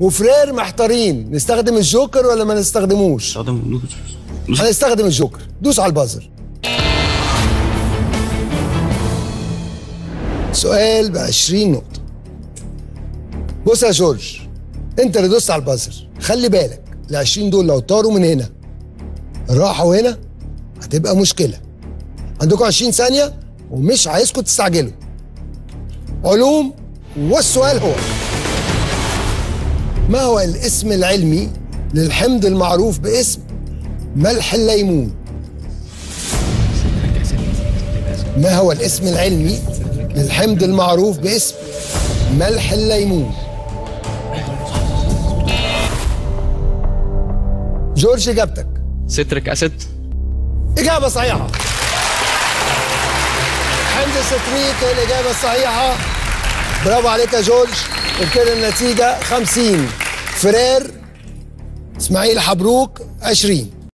وفرير محتارين نستخدم الجوكر ولا ما نستخدموش استخدم هنستخدم الجوكر دوس على البازر سؤال ب 20 نقطة بص يا جورج انت اللي دوست على البازر خلي بالك ال 20 دول لو طاروا من هنا راحوا هنا هتبقى مشكلة عندكم 20 ثانية ومش عايزكم تستعجلوا علوم والسؤال هو ما هو الاسم العلمي للحمض المعروف باسم ملح الليمون ما هو الاسم العلمي للحمض المعروف باسم ملح الليمون جورج اجابتك ستريك اسيد اجابه صحيحه حمض الستريك هي الاجابه الصحيحه برافو عليك يا جورج وبكده النتيجه 50 فرير اسماعيل حبروك 20